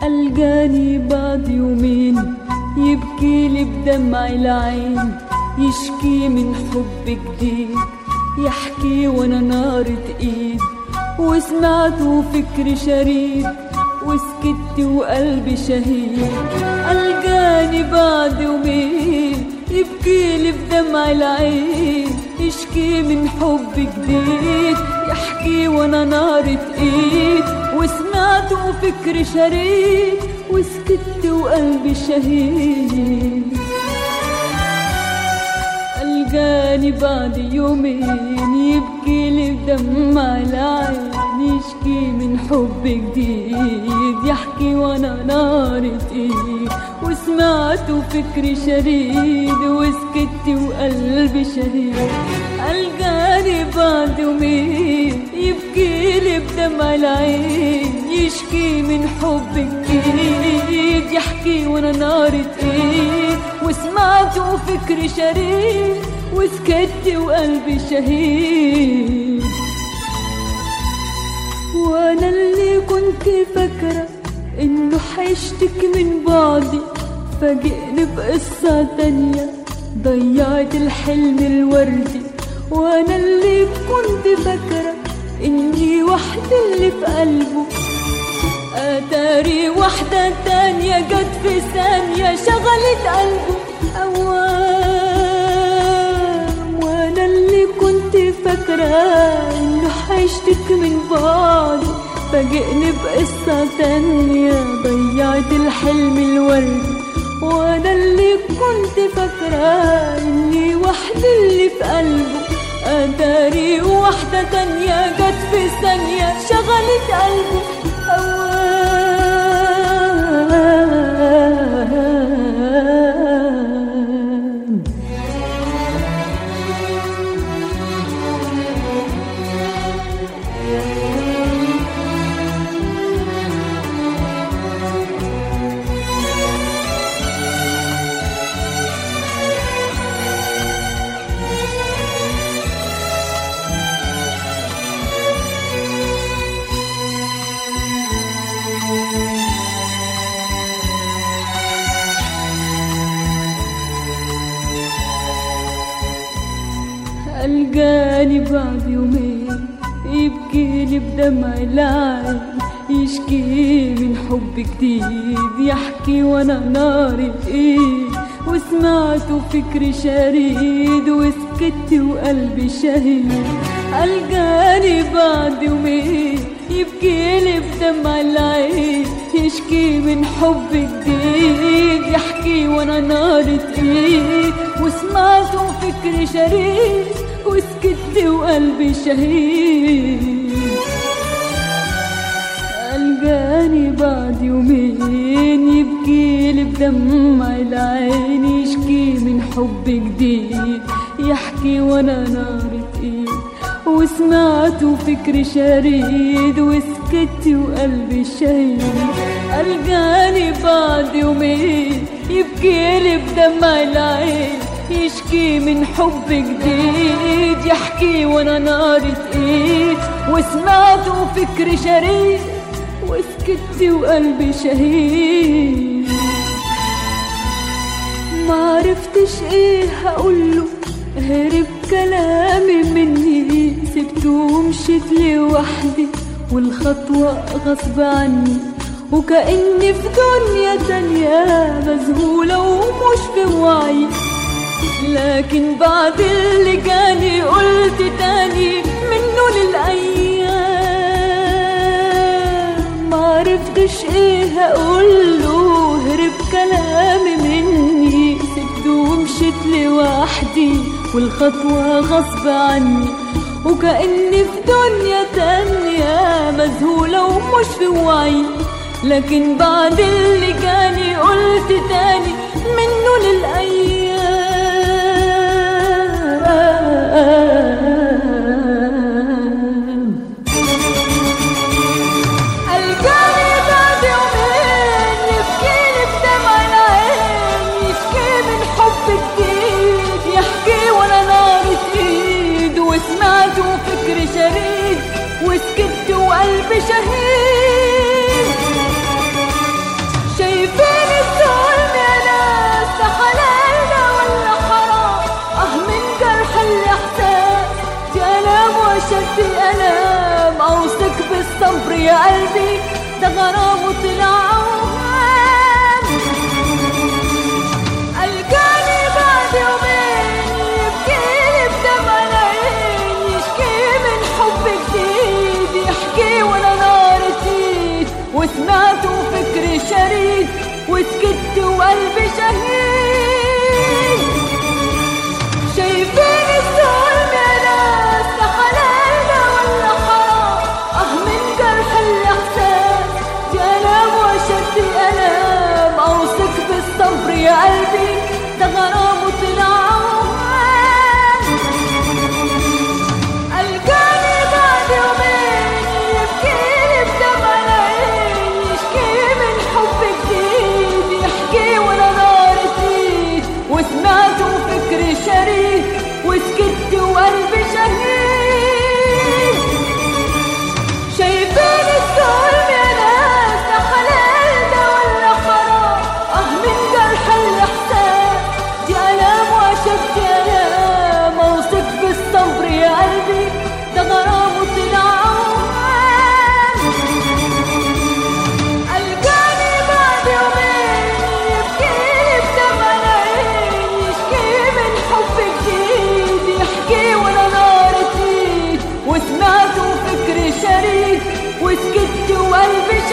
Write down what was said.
ألقاني بعد يومين يبكي لي بدمع العين يشكي من حب جديد يحكي وانا نارة ايد وسمعته فكر شريد وسكت وقلبي شهيد ألقاني بعد يومين يبكي لي بدمع العين يشكي من حب جديد يحكي وانا نارة ايد وسمعته فكر شريد وسكت وقلبي شهيد ألقاني بعد يومين يبكي لي بدمع العين يشكي من حب جديد يحكي وانا نارة ايد وسمعته فكري شريد وسكت وقلبي شهيد ألقاني بعد يومين يبكي لي بدمع العين يشكي من حب جديد يحكي وانا نارة ايد وسمعته فكري شريد وسكت وقلبي شهيد وانا اللي كنت فاكرة انه حيشتك من بعدي فاجئني بقصة تانية ضيعت الحلم الوردي وانا اللي كنت فاكرة اني وحدة اللي في قلبه اتاري واحدة تانية جت في ثانية شغلت قلبه اوام وانا اللي كنت فاكرة انه حيشتك من بعدي فاجئني بقصة تانية ضيعت الحلم الوردي وانا اللي كنت فاكرة اني وحدة اللي في قلبه اتاري واحدة تانية جت في ثانية شغلت قلبه أوام ألقاني بعد يومين يبكي لي بدمع العين يشكي من حب جديد يحكي وانا نار ايد وسمعته فكري شريد وسكت وقلبي شهيد ألقاني بعد يومين يبكي لي بدمع العين يشكي من حب جديد يحكي وانا نارة ايد وسمعته فكري شريد وسكت وقلبي شهيد ألقاني بعد يومين يبكي لي بدمع العين يشكي من حب جديد يحكي وانا نارة ايد وسمعته فكري شريد وسكت وقلبي شهيد ألقاني بعد يومين يبكي لي بدمع العين يشكي من حب جديد يحكي وانا نارة ايد وسمعته فكري شريد وسكت وقلبي شهيد ما عرفتش ايه هقوله هرب كلامي مني سبته ومشيت لوحدي والخطوة غصب عني وكأني في دنيا تانية مذهولة ومش في وعي لكن بعد اللي جاني قلت تاني منه للأيام معرفتش ايه هقوله هرب كلامي مني سبته ومشيت لوحدي والخطوة غصب عني وكأني في دنيا تانية مذهولة ومش في وعي لكن بعد اللي جاني قلت تاني منه للأيام ألقاني بعد يومين يبكيلي بدمع العين يشكي من حب جديد يحكي وانا نارة ايد وسمعت وفكري شريد وسكت وقلبي شهيد ده غرام وطلع عوام ألقاني بعد يومين يبكيلي بدمع العين يشكي من حب جديد يحكي وانا نار تزيد وسمعته فكري شريد وسكت وقلبي شهيد شايفين الظلم يا ناس ده حلالنا ولا حرام اه من جرح الاحساس دي الام واشد الام اوصك بالصبر يا قلبي ده غرام وطلع عوام ألقاني بعد يومين يبكيلي بدمع العين يشكي من حب جديد يحكي وانا نار تزيد وسمعته فكري شريد وسكت وقلبي شهيد شايفين الظلم يا ناس ده حلال ده ولا حرام اه من جرح الاحساس دي الام واشد الام اوصف بالصبر يا قلبي ده غرام وطلع عوام ألقاني بعد يومين يبكيلي بدمع العين يشكي من حب جديد يحكي وانا نار تزيد وسمعته فكري شريد وسكت وقلبي